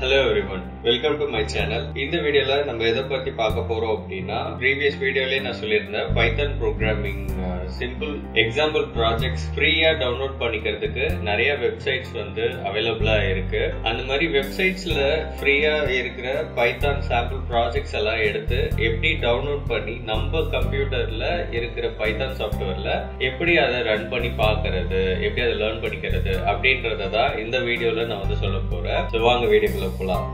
hello everyone welcome to my channel இந்த வீடியோல நம்ம எதை பத்தி பார்க்க போறோம் அப்படின்னா ப்ரீவியஸ் வீடியோலயே நான் சொல்லியிருந்தேன் python programming simple example projects ஃப்ரீயா டவுன்லோட் பண்ணிக்கிறதுக்கு நிறைய வெப்சைட்ஸ் வந்து அவைலபிளா இருக்கு அந்த மாதிரி வெப்சைட்ஸ்ல ஃப்ரீயா இருக்கிற பைத்தான் சாம்பிள் ப்ராஜெக்ட்ஸ் எல்லாம் எடுத்து எப்படி டவுன்லோட் பண்ணி நம்ம கம்ப்யூட்டர்ல இருக்கிற பைத்தான் சாஃப்ட்வேர்ல எப்படி அதை ரன் பண்ணி பார்க்கறது எப்படி அதை லேர்ன் பண்ணிக்கிறது அப்படின்றத தான் இந்த வீடியோல நான் வந்து சொல்ல போறேன் ஸோ வாங்க வீடியோக்குள்ள போலாம்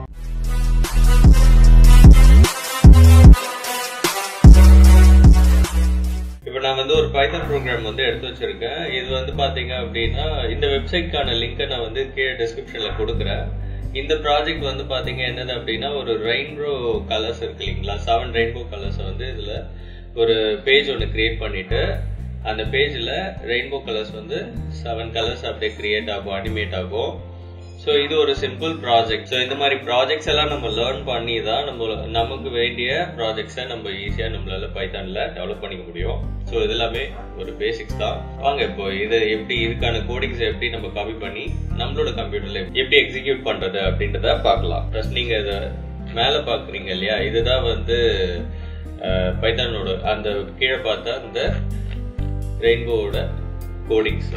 இப்போ நான் வந்து ஒரு பைத்தன் ப்ரோக்ராம் வந்து எடுத்து வச்சிருக்கேன் இது வந்து பாத்தீங்க அப்படின்னா இந்த வெப்சைட்கான லிங்கை நான் வந்து கீழே டிஸ்கிரிப்ஷன்ல கொடுக்குறேன் இந்த ப்ராஜெக்ட் வந்து பாத்தீங்க என்னது அப்படின்னா ஒரு ரெயின்போ கலர்ஸ் இருக்கு இல்லைங்களா செவன் ரெயின்போ கலர்ஸ் வந்து இதுல ஒரு பேஜ் ஒன்று கிரியேட் பண்ணிட்டு அந்த பேஜில் ரெயின்போ கலர்ஸ் வந்து செவன் கலர்ஸ் அப்படியே கிரியேட் ஆகும் அனிமேட் ஆகும் ஸோ இது ஒரு சிம்பிள் ப்ராஜெக்ட் ஸோ இந்த மாதிரி ப்ராஜெக்ட்ஸ் எல்லாம் நம்ம லேர்ன் பண்ணி தான் நம்ம நமக்கு வேண்டிய ப்ராஜெக்ட்ஸை நம்ம ஈஸியாக நம்மளால பைத்தானில் டெவலப் பண்ணிக்க முடியும் ஸோ இது எல்லாமே ஒரு பேசிக்ஸ் தான் வாங்க இப்போ இது எப்படி இதுக்கான கோடிங்ஸ் எப்படி நம்ம காப்பி பண்ணி நம்மளோட கம்ப்யூட்டர்ல எப்படி எக்ஸிக்யூட் பண்றது அப்படின்றத பார்க்கலாம் ஃபர்ஸ்ட் நீங்க இதை மேலே பார்க்குறீங்க இல்லையா இதுதான் வந்து பைத்தானோட அந்த கீழே பார்த்தா இந்த ரெயின்போவோட கோடிங்ஸ்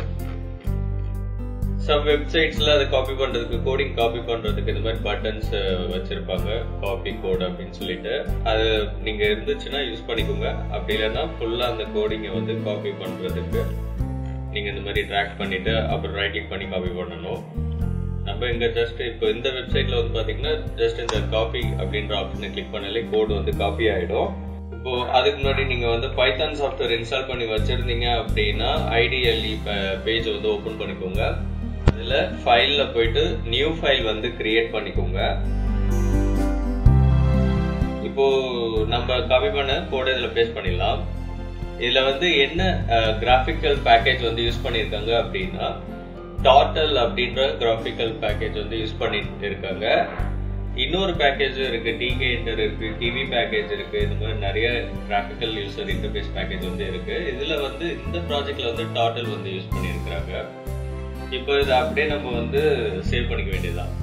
சம் வெப்சைட்ஸ்ல அதை காப்பி பண்றதுக்கு கோடிங் காப்பி பண்றதுக்கு இந்த மாதிரி பட்டன்ஸ் வச்சிருப்பாங்க காப்பி கோட் அப்படின்னு சொல்லிட்டு அது நீங்க இருந்துச்சுன்னா யூஸ் பண்ணிக்கோங்க அப்படி இல்லைன்னா ஃபுல்லா அந்த கோடிங்கை வந்து காப்பி பண்றதுக்கு நீங்க இந்த மாதிரி ட்ராக் பண்ணிட்டு அப்புறம் ரைட் கிளிக் பண்ணி காப்பி பண்ணணும் நம்ம இங்க ஜஸ்ட் இப்போ இந்த வெப்சைட்ல வந்து பாத்தீங்கன்னா ஜஸ்ட் இந்த காப்பி அப்படின்ற ஆப்ஷனை கிளிக் பண்ணாலே கோடு வந்து காப்பி ஆயிடும் இப்போ அதுக்கு முன்னாடி நீங்க வந்து பைத்தான் சாஃப்ட்வேர் இன்ஸ்டால் பண்ணி வச்சிருந்தீங்க அப்படின்னா ஐடிஎல்இ பேஜ் வந்து ஓபன் பண்ணிக்கோங்க இதுல ஃபைல்ல போயிட்டு நியூ ஃபைல் வந்து கிரியேட் பண்ணிக்கோங்க இப்போ நம்ம காப்பி பண்ண கோட் இதுல பேஸ்ட் பண்ணிடலாம் இதுல வந்து என்ன கிராஃபிக்கல் பேக்கேஜ் வந்து யூஸ் பண்ணிருக்காங்க அப்படின்னா டாட்டல் அப்படின்ற கிராஃபிக்கல் பேக்கேஜ் வந்து யூஸ் பண்ணிட்டு இருக்காங்க இன்னொரு பேக்கேஜ் இருக்கு டிகே இன்டர் இருக்கு டிவி பேக்கேஜ் இருக்கு இந்த மாதிரி நிறைய கிராஃபிக்கல் யூசர் இன்டர்பேஸ் பேக்கேஜ் வந்து இருக்கு இதுல வந்து இந்த ப்ராஜெக்ட்ல வந்து டாட்டல் வந்து யூஸ் பண்ணியிருக்கிறாங்க இப்போ இதை அப்படியே நம்ம வந்து சேவ் பண்ணிக்க வேண்டியதுதான்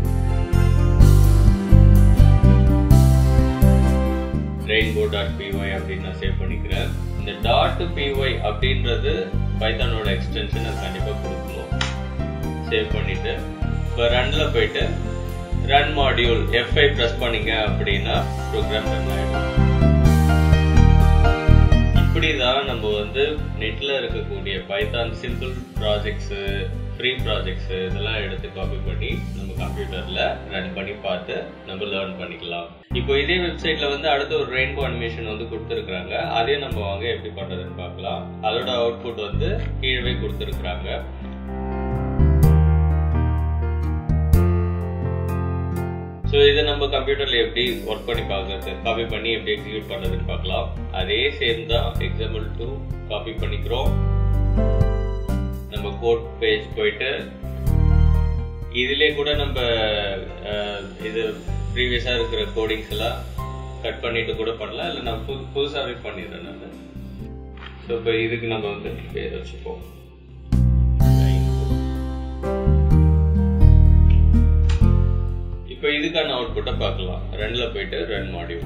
ரெயின்போ டாட் பிஒய் அப்படின்னு நான் சேவ் பண்ணிக்கிறேன் இந்த டாட் பிஒய் அப்படின்றது பைத்தானோட எக்ஸ்டென்ஷன் அது கண்டிப்பாக கொடுக்கணும் சேவ் பண்ணிட்டு இப்போ ரன்ல போயிட்டு ரன் மாடியூல் எஃப்ஐ ப்ரெஸ் பண்ணீங்க அப்படின்னா ப்ரோக்ராம் ரன் ஆகிடும் இப்படி தான் நம்ம வந்து நெட்ல இருக்கக்கூடிய python simple projects free projects இதெல்லாம் எடுத்து காப்பி பண்ணி நம்ம கம்ப்யூட்டர்ல ரன் பண்ணி பார்த்து நம்ம லேர்ன் பண்ணிக்கலாம் இப்போ இதே வெப்சைட்ல வந்து அடுத்த ஒரு ரெயின்போ அனிமேஷன் வந்து கொடுத்துருக்காங்க அதே நம்ம வாங்க எப்படி பண்றதுன்னு பார்க்கலாம் அதோட அவுட்புட் வந்து கீழே கொடுத்துருக்குறாங்க ஸோ இதை நம்ம கம்ப்யூட்டர்ல எப்படி ஒர்க் பண்ணி பார்க்கறது காப்பி பண்ணி எப்படி எக்ஸிக்யூட் பண்றதுன்னு பார்க்கலாம் அதே சேம் தான் எக்ஸாம்பிள் டூ காப்பி பண்ணிக்கிறோம் நம்ம கோட் பேஜ் போயிட்டு இதுலேயே கூட நம்ம இது ப்ரீவியஸாக இருக்கிற கோடிங்ஸ் எல்லாம் கட் பண்ணிட்டு கூட பண்ணலாம் இல்லை நான் புது புதுசாகவே பண்ணிடுறேன் நான் ஸோ இப்போ இதுக்கு நம்ம வந்து பேர் வச்சுப்போம் இப்போ இதுக்கான அவுட்புட்டை பார்க்கலாம் ரன்ல போயிட்டு ரன் மாடியூல்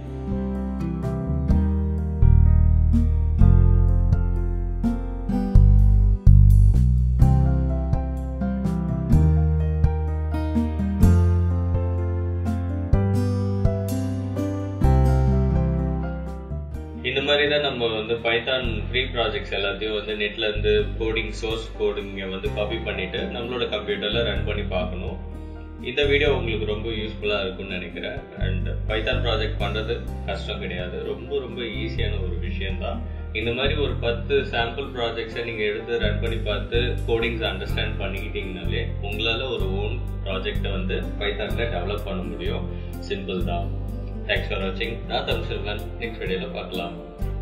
இந்த மாதிரி தான் நம்ம வந்து பைத்தான் ஃப்ரீ ப்ராஜெக்ட்ஸ் எல்லாத்தையும் வந்து நெட்ல இருந்து கோடிங் சோர்ஸ் கோடிங்க வந்து காப்பி பண்ணிட்டு நம்மளோட கம்ப்யூட்டர்ல ரன் பண்ணி பார்க்கணும் இந்த வீடியோ உங்களுக்கு ரொம்ப யூஸ்ஃபுல்லாக இருக்கும்னு நினைக்கிறேன் அண்ட் பைத்தான் ப்ராஜெக்ட் பண்ணுறது கஷ்டம் கிடையாது ரொம்ப ரொம்ப ஈஸியான ஒரு விஷயம்தான் இந்த மாதிரி ஒரு பத்து சாம்பிள் ப்ராஜெக்ட்ஸை நீங்கள் எடுத்து ரன் பண்ணி பார்த்து கோடிங்ஸ் அண்டர்ஸ்டாண்ட் பண்ணிக்கிட்டீங்கனாலே உங்களால் ஒரு ஓன் ப்ராஜெக்டை வந்து பைத்தானில் டெவலப் பண்ண முடியும் சிம்பிள் தான் தேங்க்ஸ் ஃபார் வாட்சிங் நான் தமிழ் நெக்ஸ்ட் வீடியோவில் பார்க்கலாம்